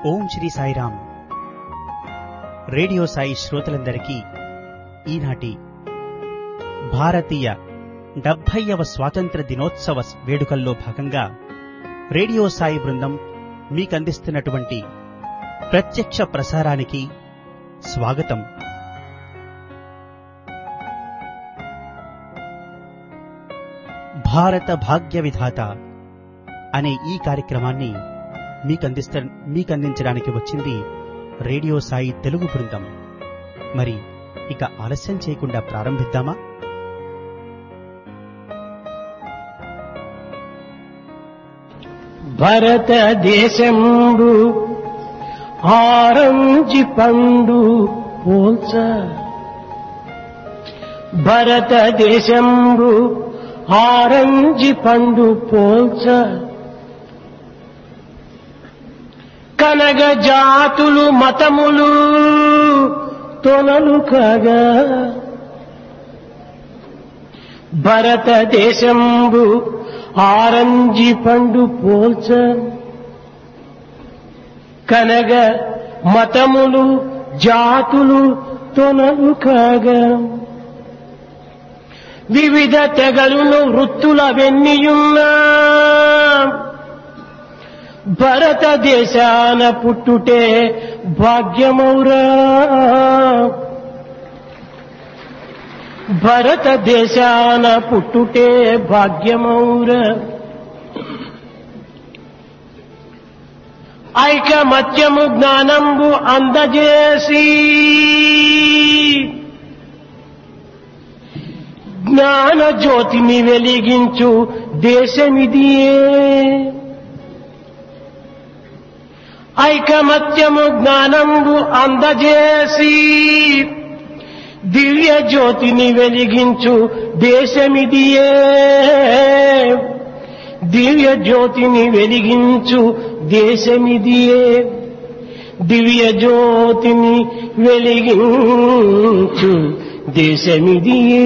ఓం Sri Sairam radio Sai శ్రోతలందరికీ ఈనాటి భారతీయ డెబ్భైవ స్వాతంత్ర దినోత్సవ వేడుకల్లో భాగంగా రేడియో సాయి బృందం మీకందిస్తున్నటువంటి ప్రత్యక్ష ప్రసారానికి స్వాగతం భారత భాగ్య విధాత అనే ఈ కార్యక్రమాన్ని మీకందిస్త మీకందించడానికి వచ్చింది రేడియో సాయి తెలుగు బృందం మరి ఇక ఆలస్యం చేయకుండా ప్రారంభిద్దామా భరతదేశంబు ఆరంజి పండు పోల్చ భరతదేశంబు ఆరంజి పండు పోల్చ కనగ జాతులు మతములు తొనలు కాగా భరతదేశంబు ఆరంజి పండు పోల్చ కనగ మతములు జాతులు తొనలు కాగా వివిధ తెగలును వృత్తుల వెన్నియున్నా భరతదేశాన పుట్టుటే భాగ్యమౌరా భరతదేశాన పుట్టుటే భాగ్యమౌర ఐకమత్యము జ్ఞానంబు అందజేసి జ్ఞాన జ్యోతిని వెలిగించు దేశమిదియే ఐకమత్యము జ్ఞానంబు అందజేసి దివ్య జ్యోతిని వెలిగించు దేశమిదియే దివ్య జ్యోతిని వెలిగించు దేశమిదియే దివ్య జ్యోతిని వెలిగించు దేశమిదియే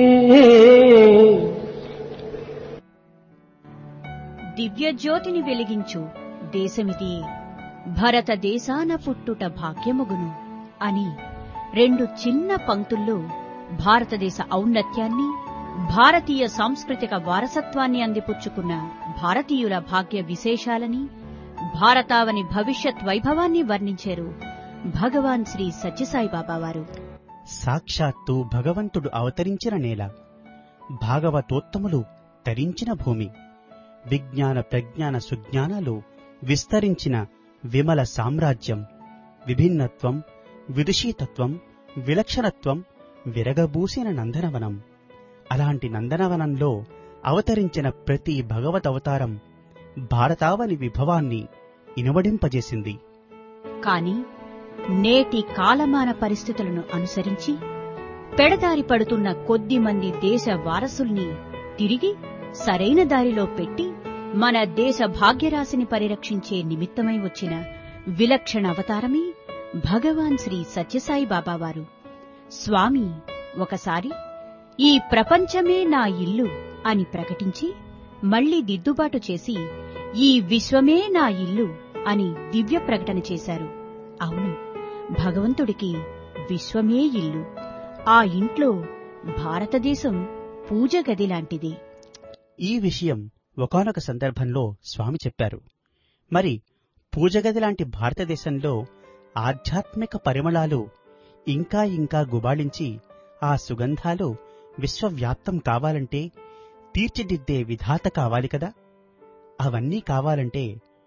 దివ్యజ్యోతిని వెలిగించు దేశమిది భరతదేశాన పుట్టుట భాగ్యముగును అని రెండు చిన్న పంక్తుల్లో భారతదేశ ఔన్నత్యాన్ని భారతీయ సాంస్కృతిక వారసత్వాన్ని అందిపుచ్చుకున్న భారతీయుల భాగ్య విశేషాలని భారతావని భవిష్యత్ వైభవాన్ని వర్ణించారు భగవాన్ శ్రీ సత్యసాయిబాబా వారు సాక్షాత్తు భగవంతుడు అవతరించిన నేల భాగవతోత్తములు తరించిన భూమి విజ్ఞాన ప్రజ్ఞాన సుజ్ఞానాలు విస్తరించిన విమల సామ్రాజ్యం విభిన్నత్వం విదుషీతత్వం విలక్షణత్వం విరగబూసిన నందనవనం అలాంటి నందనవనంలో అవతరించిన ప్రతి భగవత్ అవతారం భారతావని విభవాన్ని ఇనువడింపజేసింది కాని నేటి కాలమాన పరిస్థితులను అనుసరించి పెడదారి పడుతున్న కొద్ది మంది దేశ వారసుల్ని తిరిగి సరైన దారిలో పెట్టి మన దేశ భాగ్యరాశిని పరిరక్షించే నిమిత్తమై వచ్చిన విలక్షణ అవతారమే భగవాన్ శ్రీ సత్యసాయి బాబావారు స్వామి ఒకసారి ఈ ప్రపంచమే నా ఇల్లు అని ప్రకటించి మళ్లీ దిద్దుబాటు చేసి ఈ విశ్వమే నా ఇల్లు అని దివ్య ప్రకటన చేశారు అవును భగవంతుడికి విశ్వమే ఇల్లు ఆ ఇంట్లో భారతదేశం పూజ గది లాంటిది ఈ విషయం ఒకనొక సందర్భంలో స్వామి చెప్పారు మరి పూజగది లాంటి భారతదేశంలో ఆధ్యాత్మిక పరిమళాలు ఇంకా ఇంకా గుబాళించి ఆ సుగంధాలు విశ్వవ్యాప్తం కావాలంటే తీర్చిదిద్దే విధాత కావాలి కదా అవన్నీ కావాలంటే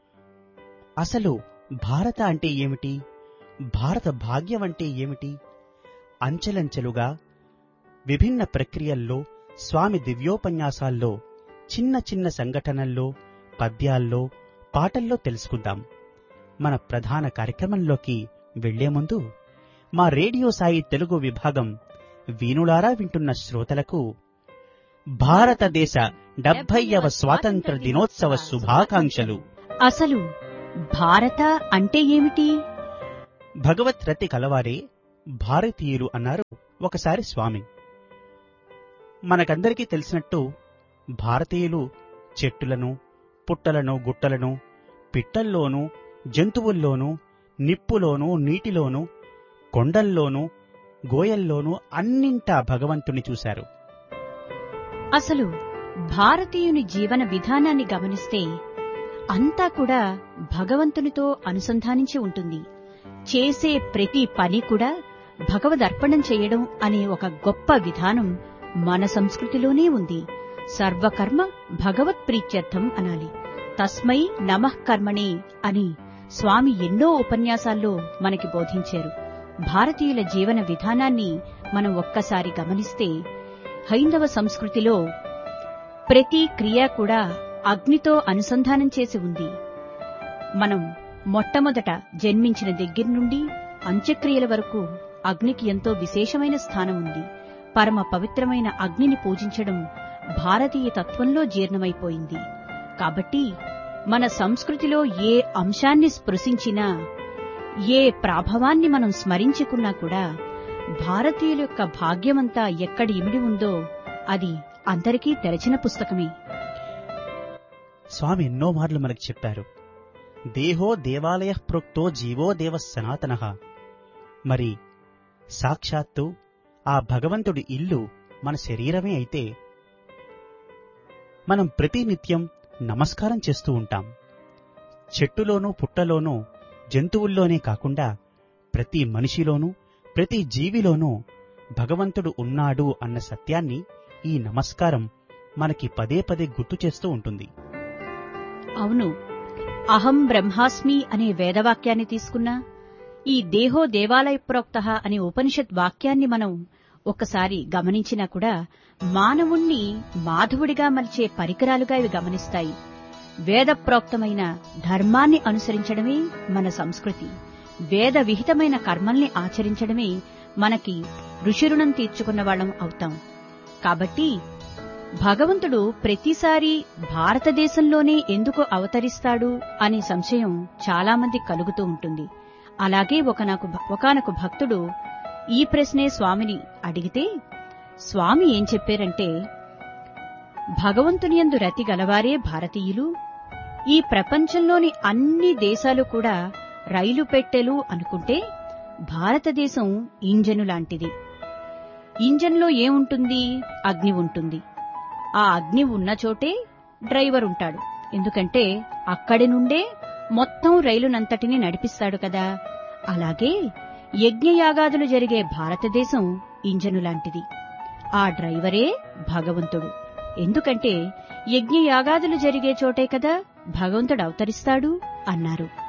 అసలు భారత అంటే ఏమిటి భారత భాగ్యం అంటే ఏమిటి అంచెలంచెలుగా విభిన్న ప్రక్రియల్లో స్వామి దివ్యోపన్యాసాల్లో చిన్న చిన్న సంఘటనల్లో పద్యాల్లో పాటల్లో తెలుసుకుందాం మన ప్రధాన కార్యక్రమంలోకి వెళ్లే ముందు మా రేడియో సాయి తెలుగు విభాగం వీణులారా వింటున్న శ్రోతలకు భారతదేశ డెబ్బైవ స్వాతంత్ర దినోత్సవ శుభాకాంక్షలు అసలు భారత అంటే ఏమిటి భగవత్ రతి కలవారే భారతీయులు అన్నారు ఒకసారి స్వామి మనకందరికీ తెలిసినట్టు భారతీయులు చెట్టులను పుట్టలను గుట్టలను పిట్టల్లోనూ జంతువుల్లోనూ నిప్పులోనూ నీటిలోనూ కొండల్లోనూ గోయల్లోనూ అన్నింటా భగవంతుని చూశారు అసలు భారతీయుని జీవన విధానాన్ని గమనిస్తే అంతా కూడా భగవంతునితో అనుసంధానించి ఉంటుంది చేసే ప్రతి పని కూడా భగవదర్పణం చేయడం అనే ఒక గొప్ప విధానం మన సంస్కృతిలోనే ఉంది సర్వకర్మ భగవత్ ప్రీత్యర్థం అనాలి తస్మై నమః కర్మణే అని స్వామి ఎన్నో ఉపన్యాసాల్లో మనకి బోధించారు భారతీయుల జీవన విధానాన్ని మనం ఒక్కసారి గమనిస్తే హైందవ సంస్కృతిలో ప్రతి క్రియ కూడా అగ్నితో అనుసంధానం చేసి ఉంది మనం మొట్టమొదట జన్మించిన దగ్గర నుండి అంత్యక్రియల వరకు అగ్నికి ఎంతో విశేషమైన స్థానం ఉంది పరమ పవిత్రమైన అగ్నిని పూజించడం భారతీయ తత్వంలో జీర్ణమైపోయింది కాబట్టి మన సంస్కృతిలో ఏ అంశాన్ని స్పృశించినా ఏ ప్రాభవాన్ని మనం స్మరించుకున్నా కూడా భారతీయుల యొక్క భాగ్యమంతా ఎక్కడ ఇమిడి ఉందో అది అందరికీ తెరచిన పుస్తకమే స్వామి ఎన్నో మార్లు మనకి చెప్పారు దేహో దేవాలయ ప్రోక్తో జీవో దేవ సనాతన మరి సాక్షాత్తు ఆ భగవంతుడి ఇల్లు మన శరీరమే అయితే మనం ప్రతినిత్యం నమస్కారం చేస్తూ ఉంటాం చెట్టులోనూ పుట్టలోనూ జంతువుల్లోనే కాకుండా ప్రతి మనిషిలోనూ ప్రతి జీవిలోనూ భగవంతుడు ఉన్నాడు అన్న సత్యాన్ని ఈ నమస్కారం మనకి పదే పదే గుర్తు చేస్తూ ఉంటుంది అవును అహం బ్రహ్మాస్మి అనే వేదవాక్యాన్ని తీసుకున్నా ఈ దేహో దేవాలయ ప్రోక్త అనే ఉపనిషత్ వాక్యాన్ని మనం ఒక్కసారి గమనించినా కూడా మానవుణ్ణి మాధవుడిగా మలిచే పరికరాలుగా ఇవి గమనిస్తాయి వేదప్రోక్తమైన ధర్మాన్ని అనుసరించడమే మన సంస్కృతి వేద విహితమైన కర్మల్ని ఆచరించడమే మనకి ఋషిరుణం తీర్చుకున్న వాళ్ళం అవుతాం కాబట్టి భగవంతుడు ప్రతిసారి భారతదేశంలోనే ఎందుకు అవతరిస్తాడు అనే సంశయం చాలామంది కలుగుతూ ఉంటుంది అలాగే ఒకనకు ఒకనొక భక్తుడు ఈ ప్రశ్నే స్వామిని అడిగితే స్వామి ఏం చెప్పారంటే భగవంతుని యందు రతి గలవారే భారతీయులు ఈ ప్రపంచంలోని అన్ని దేశాలు కూడా రైలు పెట్టెలు అనుకుంటే భారతదేశం ఇంజను లాంటిది ఇంజన్లో ఏముంటుంది అగ్ని ఉంటుంది ఆ అగ్ని ఉన్న చోటే డ్రైవర్ ఉంటాడు ఎందుకంటే అక్కడి నుండే మొత్తం రైలునంతటిని నడిపిస్తాడు కదా అలాగే యజ్ఞయాగాదులు జరిగే భారతదేశం ఇంజను లాంటిది ఆ డ్రైవరే భగవంతుడు ఎందుకంటే యజ్ఞయాగాదులు జరిగే చోటే కదా భగవంతుడు అవతరిస్తాడు అన్నారు